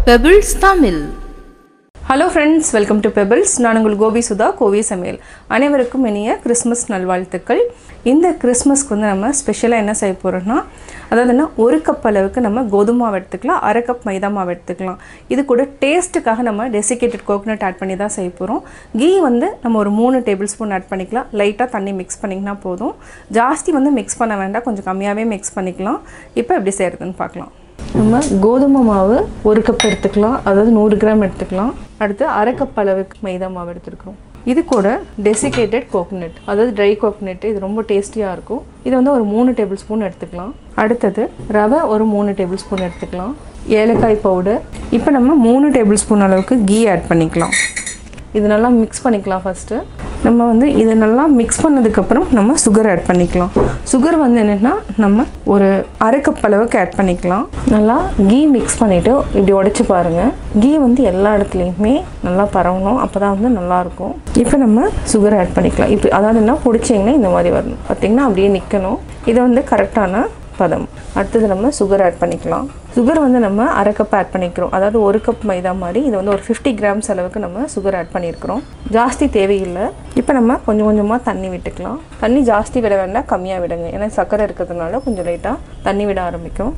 pebbles Tamil hello friends welcome to Pebbles நான் உங்கள் கோபி சுதா கோவி சமையல் அனைவருக்கும் இனிய கிறிஸ்மஸ் நல்வாழ்த்துக்கள் இந்த கிறிஸ்மஸ்க்கு வந்து நம்ம ஸ்பெஷலாக என்ன செய்ய போகிறோம்னா அதாவதுன்னா ஒரு கப் அளவுக்கு நம்ம கோதுமை மாவு எடுத்துக்கலாம் அரை கப் மைதா மாவு எடுத்துக்கலாம் இது கூட டேஸ்ட்டுக்காக நம்ம டெசிகேட்டட் கோகனட் ஆட் பண்ணி தான் செய்ய போகிறோம் கீ வந்து நம்ம ஒரு மூணு டேபிள் ஸ்பூன் ஆட் பண்ணிக்கலாம் லைட்டாக தண்ணி மிக்ஸ் பண்ணிங்கன்னா போதும் ஜாஸ்தி வந்து மிக்ஸ் பண்ண வேண்டாம் கொஞ்சம் கம்மியாகவே மிக்ஸ் பண்ணிக்கலாம் இப்போ எப்படி செய்கிறதுன்னு பார்க்கலாம் நம்ம கோதுமை மாவு ஒரு கப் எடுத்துக்கலாம் அதாவது நூறு கிராம் எடுத்துக்கலாம் அடுத்து அரை கப் அளவுக்கு மைதா மாவு எடுத்துருக்கோம் இது கூட டெசிகேட்டட் கோகனட் அதாவது ட்ரை கோகனட் இது ரொம்ப டேஸ்டியாக இருக்கும் இது வந்து ஒரு மூணு டேபிள் ஸ்பூன் எடுத்துக்கலாம் அடுத்தது ரவை ஒரு மூணு டேபிள் ஸ்பூன் எடுத்துக்கலாம் ஏலக்காய் பவுடர் இப்போ நம்ம மூணு டேபிள் ஸ்பூன் அளவுக்கு கீ ஆட் பண்ணிக்கலாம் இது நல்லா மிக்ஸ் பண்ணிக்கலாம் ஃபஸ்ட்டு நம்ம வந்து இதை நல்லா மிக்ஸ் பண்ணதுக்கப்புறம் நம்ம சுகர் ஆட் பண்ணிக்கலாம் சுகர் வந்து என்னென்னா நம்ம ஒரு அரை கப் அளவுக்கு ஆட் பண்ணிக்கலாம் நல்லா கீ மிக்ஸ் பண்ணிவிட்டு இப்படி உடைச்சு பாருங்கள் கீ வந்து எல்லா இடத்துலையுமே நல்லா பரவணும் அப்போ தான் வந்து நல்லாயிருக்கும் இப்போ நம்ம சுகர் ஆட் பண்ணிக்கலாம் இப்போ அதாவது என்ன பிடிச்சிங்கன்னா இந்த மாதிரி வரணும் பார்த்திங்கன்னா அப்படியே நிற்கணும் இது வந்து கரெக்டான பதம் அடுத்தது நம்ம சுகர் ஆட் பண்ணிக்கலாம் சுகர் வந்து நம்ம அரை கப் ஆட் பண்ணிக்கிறோம் அதாவது ஒரு கப் மைதா மாதிரி இது வந்து ஒரு ஃபிஃப்டி கிராம்ஸ் அளவுக்கு நம்ம சுகர் ஆட் பண்ணியிருக்கிறோம் ஜாஸ்தி தேவையில்லை இப்போ நம்ம கொஞ்சம் கொஞ்சமாக தண்ணி விட்டுக்கலாம் தண்ணி ஜாஸ்தி விட வேண்டாம் கம்மியாக விடுங்க ஏன்னா சர்க்கரை இருக்கிறதுனால கொஞ்சம் லைட்டாக தண்ணி விட ஆரம்பிக்கும்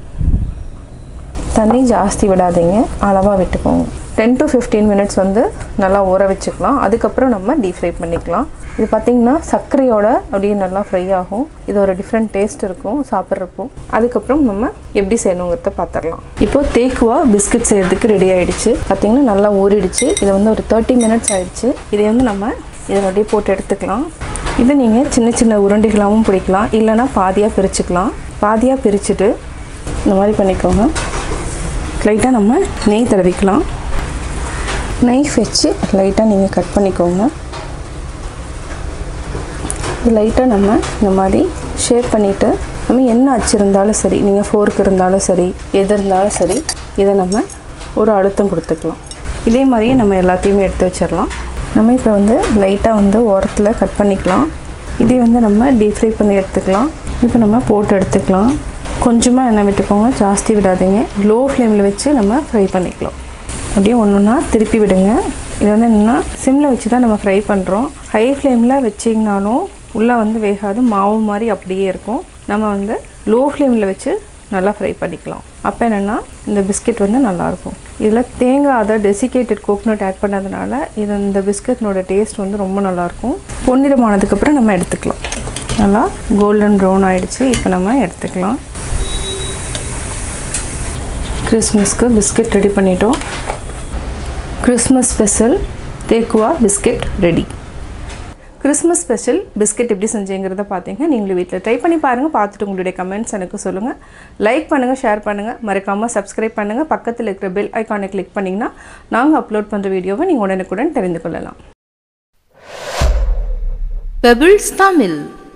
தண்ணி ஜாஸ்தி விடாதீங்க அளவாக விட்டுக்கோங்க டென் டு ஃபிஃப்டீன் மினிட்ஸ் வந்து நல்லா ஊற வச்சுக்கலாம் அதுக்கப்புறம் நம்ம டீப் ஃப்ரை பண்ணிக்கலாம் இது பார்த்திங்கன்னா சர்க்கரையோட அப்படியே நல்லா ஃப்ரை ஆகும் இது ஒரு டிஃப்ரெண்ட் டேஸ்ட் இருக்கும் சாப்பிட்றப்போ அதுக்கப்புறம் நம்ம எப்படி செய்யணுங்கிறத பார்த்துடலாம் இப்போ தேக்குவா பிஸ்கட் செய்கிறதுக்கு ரெடி ஆகிடுச்சு பார்த்திங்கன்னா நல்லா ஊறிடுச்சு இது வந்து ஒரு தேர்ட்டி மினிட்ஸ் ஆயிடுச்சு இதை வந்து நம்ம இதை அப்படியே போட்டு எடுத்துக்கலாம் இது நீங்கள் சின்ன சின்ன உருண்டைகளாகவும் பிடிக்கலாம் இல்லைனா பாதியாக பிரிச்சுக்கலாம் பாதியாக பிரிச்சுட்டு இந்த மாதிரி பண்ணிக்கோங்க லைட்டாக நம்ம நெய் தடவிக்கலாம் நைஃப் வச்சு லைட்டாக நீங்கள் கட் பண்ணிக்கோங்க இது லைட்டாக நம்ம இந்த மாதிரி ஷேப் பண்ணிவிட்டு நம்ம என்ன அச்சு இருந்தாலும் சரி நீங்கள் ஃபோர்க் இருந்தாலும் சரி எது இருந்தாலும் சரி இதை நம்ம ஒரு அழுத்தம் கொடுத்துக்கலாம் இதே மாதிரியே நம்ம எல்லாத்தையுமே எடுத்து வச்சிடலாம் நம்ம இப்போ வந்து லைட்டாக வந்து ஓரத்தில் கட் பண்ணிக்கலாம் இதே வந்து நம்ம டீப் ஃப்ரை பண்ணி எடுத்துக்கலாம் இப்போ நம்ம போட்டு எடுத்துக்கலாம் கொஞ்சமாக எண்ணெய் விட்டுக்கோங்க ஜாஸ்தி விடாதீங்க லோ ஃப்ளேமில் வச்சு நம்ம ஃப்ரை பண்ணிக்கலாம் அப்படியே ஒன்று ஒன்றா திருப்பி விடுங்க இது வந்து என்னென்னா சிம்மில் வச்சு தான் நம்ம ஃப்ரை பண்ணுறோம் ஹை ஃப்ளேமில் வச்சிங்கனாலும் உள்ளே வந்து வேகாது மாவு மாதிரி அப்படியே இருக்கும் நம்ம வந்து லோ ஃப்ளேமில் வச்சு நல்லா ஃப்ரை பண்ணிக்கலாம் அப்போ என்னென்னா இந்த பிஸ்கெட் வந்து நல்லாயிருக்கும் இதில் தேங்காய் அதை டெசிகேட்டட் கோகனட் ஆட் பண்ணதுனால இது இந்த பிஸ்கட்னோட டேஸ்ட் வந்து ரொம்ப நல்லாயிருக்கும் பொன்னிறமானதுக்கப்புறம் நம்ம எடுத்துக்கலாம் நல்லா கோல்டன் ப்ரௌன் ஆகிடுச்சு இப்போ நம்ம எடுத்துக்கலாம் கிறிஸ்மஸ்க்கு பிஸ்கெட் ரெடி பண்ணிட்டோம் கிறிஸ்மஸ் ஸ்பெஷல் தேக்குவா biscuit ready Christmas special biscuit எப்படி செஞ்சீங்கிறத பார்த்தீங்க நீங்களும் வீட்டில் ட்ரை பண்ணி பாருங்கள் பார்த்துட்டு உங்களுடைய கமெண்ட்ஸ் எனக்கு சொல்லுங்கள் லைக் பண்ணுங்கள் ஷேர் பண்ணுங்கள் மறக்காமல் சப்ஸ்கிரைப் பண்ணுங்கள் பக்கத்தில் இருக்கிற பெல் ஐக்கானை கிளிக் பண்ணிங்கன்னா நாங்கள் அப்லோட் பண்ணுற வீடியோவை நீங்கள் உடனுக்குடன் தெரிந்து கொள்ளலாம் பெபிள்ஸ் தமிழ்